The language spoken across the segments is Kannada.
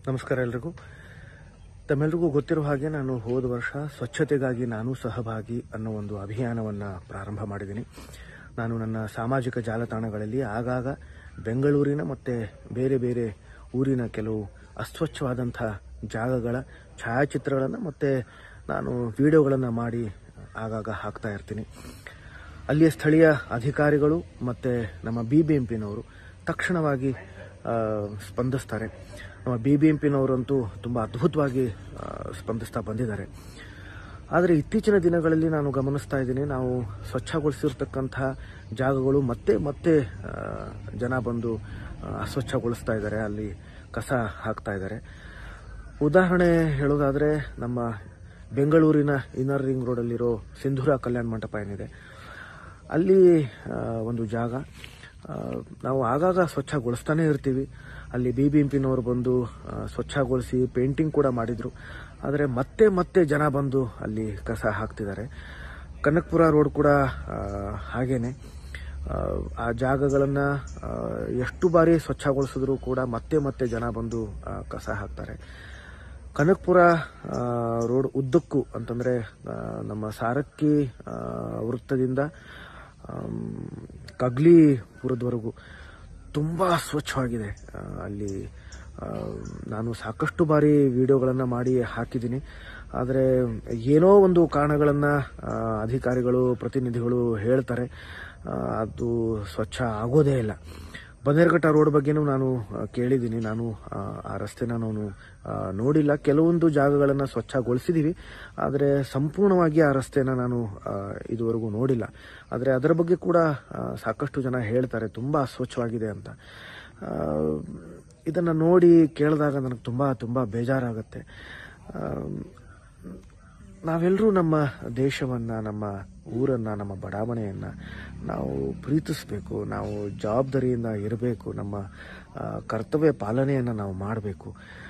ನಮಸ್ಕಾರ ಎಲ್ರಿಗೂ ತಮ್ಮೆಲ್ರಿಗೂ ಗೊತ್ತಿರೋ ಹಾಗೆ ನಾನು ಹೋದ ವರ್ಷ ಸ್ವಚ್ಛತೆಗಾಗಿ ನಾನು ಸಹಭಾಗಿ ಅನ್ನೋ ಒಂದು ಅಭಿಯಾನವನ್ನು ಪ್ರಾರಂಭ ಮಾಡಿದ್ದೀನಿ ನಾನು ನನ್ನ ಸಾಮಾಜಿಕ ಜಾಲತಾಣಗಳಲ್ಲಿ ಆಗಾಗ ಬೆಂಗಳೂರಿನ ಮತ್ತು ಬೇರೆ ಬೇರೆ ಊರಿನ ಕೆಲವು ಅಸ್ವಚ್ಛವಾದಂಥ ಜಾಗಗಳ ಛಾಯಾಚಿತ್ರಗಳನ್ನು ಮತ್ತು ನಾನು ವಿಡಿಯೋಗಳನ್ನು ಮಾಡಿ ಆಗಾಗ ಹಾಕ್ತಾ ಇರ್ತೀನಿ ಅಲ್ಲಿಯ ಸ್ಥಳೀಯ ಅಧಿಕಾರಿಗಳು ಮತ್ತು ನಮ್ಮ ಬಿ ಬಿ ಎಂ ಪಿನವರು ತಕ್ಷಣವಾಗಿ ಆ, ಸ್ಪಂದಿಸ್ತಾರೆ ನಮ್ಮ ಬಿ ಬಿ ಎಂ ಪಿನವರಂತೂ ತುಂಬ ಅದ್ಭುತವಾಗಿ ಆ, ಸ್ಪಂದಿಸ್ತಾ ಬಂದಿದ್ದಾರೆ ಆದರೆ ಇತ್ತೀಚಿನ ದಿನಗಳಲ್ಲಿ ನಾನು ಗಮನಿಸ್ತಾ ಇದ್ದೀನಿ ನಾವು ಸ್ವಚ್ಛಗೊಳಿಸಿರ್ತಕ್ಕಂಥ ಜಾಗಗಳು ಮತ್ತೆ ಮತ್ತೆ ಆ, ಜನ ಬಂದು ಆ, ಅಸ್ವಚ್ಛಗೊಳಿಸ್ತಾ ಇದ್ದಾರೆ ಅಲ್ಲಿ ಕಸ ಹಾಕ್ತಾ ಇದ್ದಾರೆ ಉದಾಹರಣೆ ಹೇಳೋದಾದರೆ ನಮ್ಮ ಬೆಂಗಳೂರಿನ ಇನ್ನರ್ ರಿಂಗ್ ರೋಡಲ್ಲಿರೋ ಸಿಂಧೂರ ಕಲ್ಯಾಣ ಮಂಟಪ ಏನಿದೆ ಅಲ್ಲಿ ಆ, ಒಂದು ಜಾಗ ಆ, ನಾವು ಆಗಾಗ ಸ್ವಚ್ಛಗೊಳಿಸ್ತಾನೆ ಇರ್ತೀವಿ ಅಲ್ಲಿ ಬಿ ಬಿ ಎಂ ಪಿನವರು ಬಂದು ಆ, ಸ್ವಚ್ಛಗೊಳಿಸಿ ಪೇಂಟಿಂಗ್ ಕೂಡ ಮಾಡಿದ್ರು ಆದರೆ ಮತ್ತೆ ಮತ್ತೆ ಜನ ಬಂದು ಅಲ್ಲಿ ಕಸ ಹಾಕ್ತಿದ್ದಾರೆ ಕನಕಪುರ ರೋಡ್ ಕೂಡ ಆ, ಹಾಗೇನೆ ಆ, ಆ ಜಾಗಗಳನ್ನು ಎಷ್ಟು ಬಾರಿ ಸ್ವಚ್ಛಗೊಳಿಸಿದ್ರು ಕೂಡ ಮತ್ತೆ ಮತ್ತೆ ಜನ ಬಂದು ಆ, ಕಸ ಹಾಕ್ತಾರೆ ಕನಕಪುರ ಆ, ರೋಡ್ ಉದ್ದಕ್ಕೂ ಅಂತಂದರೆ ನಮ್ಮ ಸಾರಕ್ಕಿ ಆ, ವೃತ್ತದಿಂದ ಆಮ್, ಕಗ್ಲಿಪುರದವರೆಗೂ ತುಂಬ ಸ್ವಚ್ಛವಾಗಿದೆ ಆ, ಅಲ್ಲಿ ಆ, ನಾನು ಸಾಕಷ್ಟು ಬಾರಿ ವಿಡಿಯೋಗಳನ್ನು ಮಾಡಿ ಹಾಕಿದ್ದೀನಿ ಆದರೆ ಏನೋ ಒಂದು ಕಾರಣಗಳನ್ನು ಅಧಿಕಾರಿಗಳು ಪ್ರತಿನಿಧಿಗಳು ಹೇಳ್ತಾರೆ ಆ, ಅದು ಸ್ವಚ್ಛ ಆಗೋದೇ ಇಲ್ಲ ಬನ್ನೇರ್ಘಟ್ಟ ರೋಡ್ ಬಗ್ಗೆನೂ ನಾನು ಆ, ಕೇಳಿದ್ದೀನಿ ನಾನು ಆ, ಆ ರಸ್ತೆನ ನಾನು ಆ, ನೋಡಿಲ್ಲ ಕೆಲವೊಂದು ಜಾಗಗಳನ್ನು ಸ್ವಚ್ಛಗೊಳಿಸಿದ್ದೀವಿ ಆದರೆ ಸಂಪೂರ್ಣವಾಗಿ ಆ ರಸ್ತೆನ ನಾನು ಆ, ಇದುವರೆಗೂ ನೋಡಿಲ್ಲ ಆದರೆ ಅದರ ಬಗ್ಗೆ ಕೂಡ ಆ, ಸಾಕಷ್ಟು ಜನ ಹೇಳ್ತಾರೆ ತುಂಬ ಅಸ್ವಚ್ಛವಾಗಿದೆ ಅಂತ ಆ, ಇದನ್ನು ನೋಡಿ ಕೇಳಿದಾಗ ನನಗೆ ತುಂಬ ತುಂಬ ಬೇಜಾರಾಗುತ್ತೆ ಆ, ನಾವೆಲ್ಲರೂ ನಮ್ಮ ದೇಶವನ್ನು ನಮ್ಮ ಊರನ್ನು ನಮ್ಮ ಬಡಾವಣೆಯನ್ನು ನಾವು ಪ್ರೀತಿಸಬೇಕು ನಾವು ಜವಾಬ್ದಾರಿಯಿಂದ ಇರಬೇಕು ನಮ್ಮ ಆ, ಕರ್ತವ್ಯ ಪಾಲನೆಯನ್ನು ನಾವು ಮಾಡಬೇಕು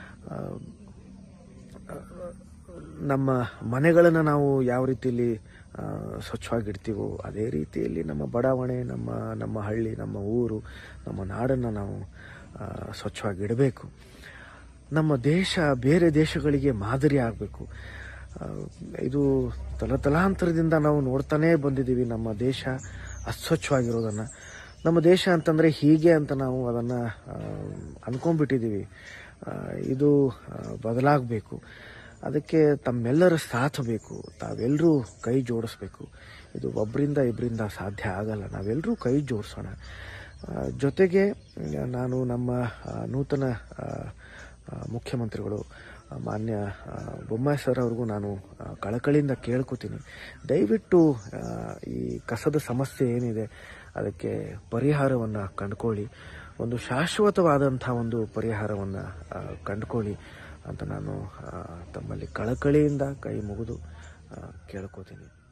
ನಮ್ಮ ಮನೆಗಳನ್ನು ನಾವು ಯಾವ ರೀತಿಯಲ್ಲಿ ಆ, ಸ್ವಚ್ಛವಾಗಿಡ್ತೀವೋ ಅದೇ ರೀತಿಯಲ್ಲಿ ನಮ್ಮ ಬಡಾವಣೆ ನಮ್ಮ ನಮ್ಮ ಹಳ್ಳಿ ನಮ್ಮ ಊರು ನಮ್ಮ ನಾಡನ್ನು ನಾವು ಆ, ಸ್ವಚ್ಛವಾಗಿಡಬೇಕು ನಮ್ಮ ದೇಶ ಬೇರೆ ದೇಶಗಳಿಗೆ ಮಾದರಿ ಆಗಬೇಕು ಇದು ತಲತಲಾಂತರದಿಂದ ನಾವು ನೋಡ್ತಾನೇ ಬಂದಿದ್ದೀವಿ ನಮ್ಮ ದೇಶ ಅಸ್ವಚ್ಛವಾಗಿರೋದನ್ನು ನಮ್ಮ ದೇಶ ಅಂತಂದರೆ ಹೀಗೆ ಅಂತ ನಾವು ಅದನ್ನು ಅನ್ಕೊಂಡ್ಬಿಟ್ಟಿದ್ದೀವಿ ಆ, ಇದು ಬದಲಾಗಬೇಕು ಅದಕ್ಕೆ ತಮ್ಮೆಲ್ಲರ ಸಾಥ್ ಬೇಕು ತಾವೆಲ್ಲರೂ ಕೈ ಜೋಡಿಸ್ಬೇಕು ಇದು ಒಬ್ಬರಿಂದ ಇಬ್ಬರಿಂದ ಸಾಧ್ಯ ಆಗಲ್ಲ ನಾವೆಲ್ಲರೂ ಕೈ ಜೋಡಿಸೋಣ ಆ, ಜೊತೆಗೆ ಆ, ನಾನು ನಮ್ಮ ಆ, ನೂತನ ಆ, ಆ, ಮುಖ್ಯಮಂತ್ರಿಗಳು ಆ, ಮಾನ್ಯ ಆ, ಬೊಮ್ಮಾಯಿ ಸರ್ ಅವ್ರಿಗೂ ನಾನು ಆ, ಕಳಕಳಿಯಿಂದ ಕೇಳ್ಕೊತೀನಿ ದಯವಿಟ್ಟು ಆ, ಈ ಕಸದ ಸಮಸ್ಯೆ ಏನಿದೆ ಅದಕ್ಕೆ ಪರಿಹಾರವನ್ನು ಕಂಡುಕೊಳ್ಳಿ ಒಂದು ಶಾಶ್ವತವಾದಂಥ ಒಂದು ಪರಿಹಾರವನ್ನು ಆ, ಕಂಡುಕೊಳ್ಳಿ ಅಂತ ನಾನು ಆ, ತಮ್ಮಲ್ಲಿ ಕಳಕಳಿಯಿಂದ ಕೈ ಮುಗಿದು ಆ, ಕೇಳ್ಕೊತೀನಿ